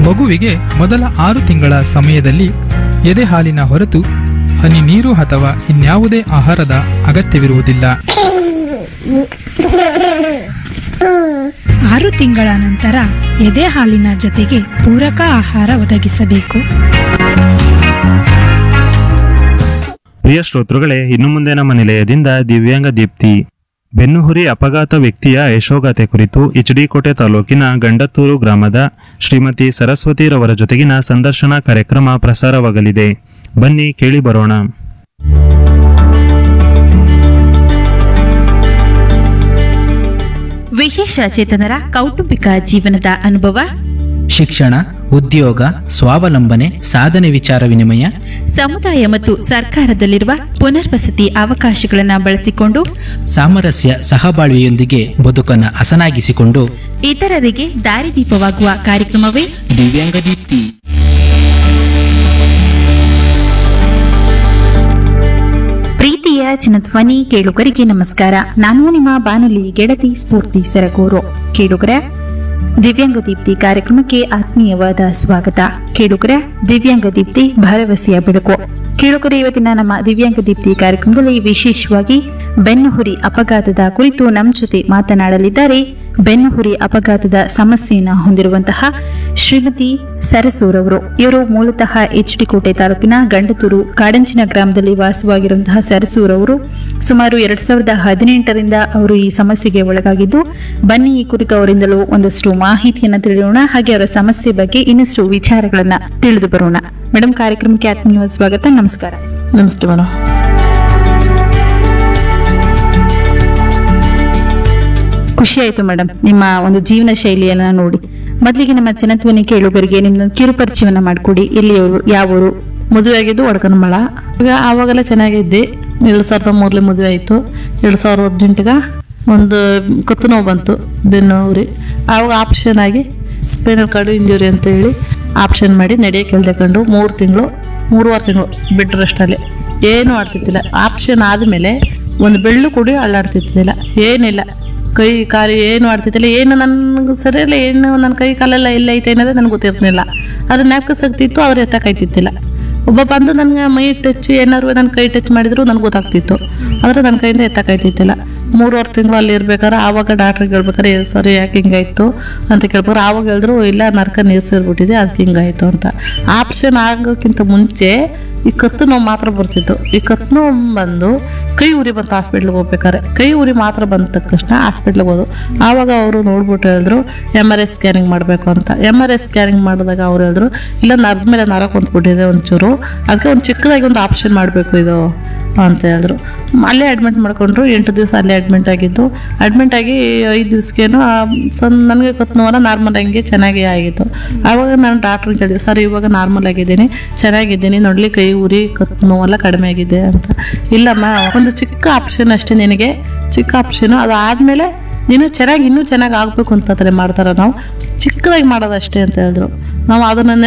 ಮಗುವಿಗೆ ಮೊದಲ ಆರು ತಿಂಗಳ ಸಮಯದಲ್ಲಿ ಎದೆ ಹಾಲಿನ ಹೊರತು ಹನಿ ನೀರು ಅಥವಾ ಇನ್ಯಾವುದೇ ಆಹಾರದ ಅಗತ್ಯವಿರುವುದಿಲ್ಲ ಆರು ತಿಂಗಳ ನಂತರ ಎದೆ ಹಾಲಿನ ಜೊತೆಗೆ ಪೂರಕ ಆಹಾರ ಒದಗಿಸಬೇಕು ಪ್ರಿಯ ಶ್ರೋತೃಗಳೇ ಇನ್ನು ಮುಂದೆ ನಮ್ಮ ನಿಲಯದಿಂದ ದಿವ್ಯಾಂಗ ದೀಪ್ತಿ ಬೆನ್ನುಹುರಿ ಅಪಘಾತ ವ್ಯಕ್ತಿಯ ಯಶೋಗಾಥೆ ಕುರಿತು ಎಚ್ಡಿ ಕೋಟೆ ತಾಲೂಕಿನ ಗಂಡತ್ತೂರು ಗ್ರಾಮದ ಶ್ರೀಮತಿ ಸರಸ್ವತಿರವರ ಜೊತೆಗಿನ ಸಂದರ್ಶನ ಕಾರ್ಯಕ್ರಮ ಪ್ರಸಾರವಾಗಲಿದೆ ಬನ್ನಿ ಕೇಳಿ ಬರೋಣ ವಿಶೇಷ ಚೇತನರ ಕೌಟುಂಬಿಕ ಜೀವನದ ಅನುಭವ ಶಿಕ್ಷಣ ಉದ್ಯೋಗ ಸ್ವಾವಲಂಬನೆ ಸಾಧನೆ ವಿಚಾರ ವಿನಿಮಯ ಸಮುದಾಯ ಮತ್ತು ಸರ್ಕಾರದಲ್ಲಿರುವ ಪುನರ್ವಸತಿ ಅವಕಾಶಗಳನ್ನು ಬಳಸಿಕೊಂಡು ಸಾಮರಸ್ಯ ಸಹಬಾಳ್ವೆಯೊಂದಿಗೆ ಬದುಕನ್ನು ಹಸನಾಗಿಸಿಕೊಂಡು ಇತರರಿಗೆ ದಾರಿದೀಪವಾಗುವ ಕಾರ್ಯಕ್ರಮವೇ ದಿವ್ಯಾಂಗ ದೀಪ್ತಿ ಪ್ರೀತಿಯ ಚಿನ್ನಧ್ವನಿ ಕೇಳುಗರಿಗೆ ನಮಸ್ಕಾರ ನಾನು ನಿಮ್ಮ ಬಾನುಲಿ ಗೆಳತಿ ಸ್ಫೂರ್ತಿ ಸರಗೂರು ಕೇಳುಗರ ದಿವ್ಯಾಂಗ ದೀಪ್ತಿ ಕಾರ್ಯಕ್ರಮಕ್ಕೆ ಆತ್ಮೀಯವಾದ ಸ್ವಾಗತ ಕೇಳುಗರ ದಿವ್ಯಾಂಗ ದೀಪ್ತಿ ಭರವಸೆಯ ಬೆಳಕು ಕೇಳುಗರ ಇವತ್ತಿನ ನಮ್ಮ ದಿವ್ಯಾಂಗ ದೀಪ್ತಿ ಕಾರ್ಯಕ್ರಮದಲ್ಲಿ ವಿಶೇಷವಾಗಿ ಬೆನ್ನುಹುರಿ ಅಪಘಾತದ ಕುರಿತು ನಮ್ಮ ಜೊತೆ ಮಾತನಾಡಲಿದ್ದಾರೆ ಬೆನ್ನುಹುರಿ ಅಪಘಾತದ ಸಮಸ್ಯೆಯನ್ನು ಹೊಂದಿರುವಂತಹ ಶ್ರೀಮತಿ ಸರಸೂರವರು ಇವರು ಮೂಲತಃ ಎಚ್ ಡಿ ಕೋಟೆ ತಾಲೂಕಿನ ಗಂಡತೂರು ಕಾಡಂಚಿನ ಗ್ರಾಮದಲ್ಲಿ ವಾಸವಾಗಿರುವಂತಹ ಸರಸೂರವರು ಸುಮಾರು ಎರಡ್ ಸಾವಿರದ ಹದಿನೆಂಟರಿಂದ ಅವರು ಈ ಸಮಸ್ಯೆಗೆ ಒಳಗಾಗಿದ್ದು ಬನ್ನಿ ಈ ಕುರಿತು ಅವರಿಂದಲೂ ಒಂದಷ್ಟು ಮಾಹಿತಿಯನ್ನು ತಿಳಿಯೋಣ ಹಾಗೆ ಅವರ ಸಮಸ್ಯೆ ಬಗ್ಗೆ ಇನ್ನಷ್ಟು ವಿಚಾರಗಳನ್ನ ತಿಳಿದು ಬರೋಣ ಮೇಡಮ್ ಕಾರ್ಯಕ್ರಮಕ್ಕೆ ಆತ್ಮೀಯ ಸ್ವಾಗತ ನಮಸ್ಕಾರ ನಮಸ್ತೆ ಮೇಡಮ್ ಖುಷಿ ಆಯ್ತು ಮೇಡಮ್ ನಿಮ್ಮ ಒಂದು ಜೀವನ ಶೈಲಿಯನ್ನ ನೋಡಿ ಮೊದಲಿಗೆ ನಮ್ಮ ಜನತ್ವನಿ ಕೇಳುಗರಿಗೆ ನಿಮ್ದೊಂದು ಕಿರು ಪರಿಚಯವನ್ನ ಮಾಡಿಕೊಡಿ ಎಲ್ಲಿಯವರು ಯಾವೂರು ಮದುವೆ ಆಗಿದ್ದು ಒಡ್ಕನಮಳ ಈಗ ಆವಾಗೆಲ್ಲ ಚೆನ್ನಾಗಿದ್ದೆ ಎರಡು ಸಾವಿರದ ಮೂರಲೆ ಮದುವೆ ಆಯಿತು ಎರಡು ಸಾವಿರದ ಹದಿನೆಂಟಿಗೆ ಒಂದು ಕತ್ತು ನೋವು ಬಂತು ಬೆನ್ನು ಉರಿ ಆವಾಗ ಆಪ್ಷನ್ ಆಗಿ ಸ್ಪೈನಲ್ ಕಾರ್ಡ್ ಇಂಜುರಿ ಅಂತ ಹೇಳಿ ಆಪ್ಷನ್ ಮಾಡಿ ನಡೆಯೋಕೆ ಹೇಳ್ತಕೊಂಡು ಮೂರು ತಿಂಗಳು ಮೂರುವರೆ ತಿಂಗಳು ಬೆಡ್ ರೆಸ್ಟಲ್ಲಿ ಏನೂ ಆಡ್ತಿದ್ದಿಲ್ಲ ಆಪ್ಷನ್ ಆದಮೇಲೆ ಒಂದು ಬೆಳ್ಳು ಕುಡಿ ಅಳ್ಳಾಡ್ತಿದ್ದಿಲ್ಲ ಏನಿಲ್ಲ ಕೈ ಕಾಲು ಏನು ಆಡ್ತಿದ್ದಿಲ್ಲ ಏನು ನನಗೆ ಸರಿಯಿಲ್ಲ ಏನು ನನ್ನ ಕೈ ಕಾಲೆಲ್ಲ ಎಲ್ಲ ಐತೆ ಅನ್ನೋದೇ ನನಗೆ ಗೊತ್ತಿರ್ತಿಲ್ಲ ಅದು ನ್ಯಾಪ್ಕಸಾಗ್ತಿತ್ತು ಅವ್ರು ಎತ್ತಕ್ಕಾಯ್ತಿದ್ದಿಲ್ಲ ಒಬ್ಬ ಬಂದು ನನಗೆ ಮೈ ಟಚ್ ಏನಾರು ನನ್ನ ಕೈ ಟಚ್ ಮಾಡಿದ್ರು ನನಗೆ ಗೊತ್ತಾಗ್ತಿತ್ತು ಆದರೆ ನನ್ನ ಕೈಯಿಂದ ಎತ್ತಕ್ಕಾಯ್ತಿದ್ದಿಲ್ಲ ಮೂರುವರೆ ತಿಂಗಳು ಅಲ್ಲಿ ಇರ್ಬೇಕಾದ್ರೆ ಆವಾಗ ಡಾಕ್ಟ್ರಿಗೆ ಹೇಳ್ಬೇಕಾರೆ "ಏ, ಸರಿ ಯಾಕೆ ಹಿಂಗಾಯ್ತು ಅಂತ ಕೇಳ್ಬೇಕಾರೆ ಆವಾಗ ಹೇಳಿದ್ರು ಇಲ್ಲ ನರ್ಕ ನೀರು ಸೇರಿಬಿಟ್ಟಿದೆ ಅದಕ್ಕೆ ಹಿಂಗಾಯ್ತು ಅಂತ ಆಪ್ಷನ್ ಆಗೋಕ್ಕಿಂತ ಮುಂಚೆ ಈ ಕತ್ತು ನೋವು ಮಾತ್ರ ಬರ್ತಿತ್ತು ಈ ಕತ್ತು ನೋವು ಬಂದು ಕೈ ಉರಿ ಬಂತು ಹಾಸ್ಪಿಟ್ಲಿಗೆ ಹೋಗ್ಬೇಕಾರೆ ಕೈ ಉರಿ ಮಾತ್ರ ಬಂದ ತಕ್ಷಣ ಹಾಸ್ಪಿಟ್ಲಿಗೆ ಹೋದು ಆವಾಗ ಅವರು ನೋಡ್ಬಿಟ್ಟು ಹೇಳಿದ್ರು ಎಮ್ ಆರ್ ಐ ಸ್ಕ್ಯಾನಿಂಗ್ ಮಾಡಬೇಕು ಅಂತ ಎಮ್ ಆರ್ ಐ ಸ್ಕ್ಯಾನಿಂಗ್ ಮಾಡಿದಾಗ ಅವ್ರು ಹೇಳಿದ್ರು ಇಲ್ಲ ನರದ ಮೇಲೆ ನರ ಕುಂತ್ಬಿಟ್ಟಿದೆ ಒಂಚೂರು ಅದಕ್ಕೆ ಒಂದು ಚಿಕ್ಕದಾಗಿ ಒಂದು ಆಪ್ಷನ್ ಮಾಡಬೇಕು ಇದು ಅಂತ ಹೇಳಿದ್ರು ಅಲ್ಲೇ ಅಡ್ಮಿಟ್ ಮಾಡ್ಕೊಂಡ್ರು ಎಂಟು ದಿವಸ ಅಲ್ಲೇ ಅಡ್ಮಿಟ್ ಆಗಿದ್ದು ಅಡ್ಮಿಟ್ ಆಗಿ ಐದು ದಿವ್ಸಕ್ಕೇನು ಸಣ್ಣ ನನಗೆ ಕತ್ತು ನೋವಲ್ಲ ನಾರ್ಮಲ್ ಹಂಗೆ ಚೆನ್ನಾಗೇ ಆಗಿತ್ತು ಆವಾಗ ನಾನು ಡಾಕ್ಟ್ರಿಗೆ ಕೇಳಿದೆ ಸರ್ ಇವಾಗ ನಾರ್ಮಲ್ ಆಗಿದ್ದೀನಿ ಚೆನ್ನಾಗಿದ್ದೀನಿ ನೋಡ್ಲಿ ಕೈ ಉರಿ ಕತ್ತು ನೋವೆಲ್ಲ ಕಡಿಮೆ ಆಗಿದೆ ಅಂತ ಇಲ್ಲಮ್ಮ ಒಂದು ಚಿಕ್ಕ ಆಪ್ಷನ್ ಅಷ್ಟೇ ನಿನಗೆ ಚಿಕ್ಕ ಆಪ್ಷನು ಅದಾದಮೇಲೆ ನೀನು ಚೆನ್ನಾಗಿ ಇನ್ನೂ ಚೆನ್ನಾಗಿ ಆಗಬೇಕು ಅಂತ ಮಾಡ್ತಾರೆ ನಾವು ಚಿಕ್ಕದಾಗಿ ಮಾಡೋದಷ್ಟೇ ಅಂತ ಹೇಳಿದ್ರು ನಾವು ಅದನ್ನ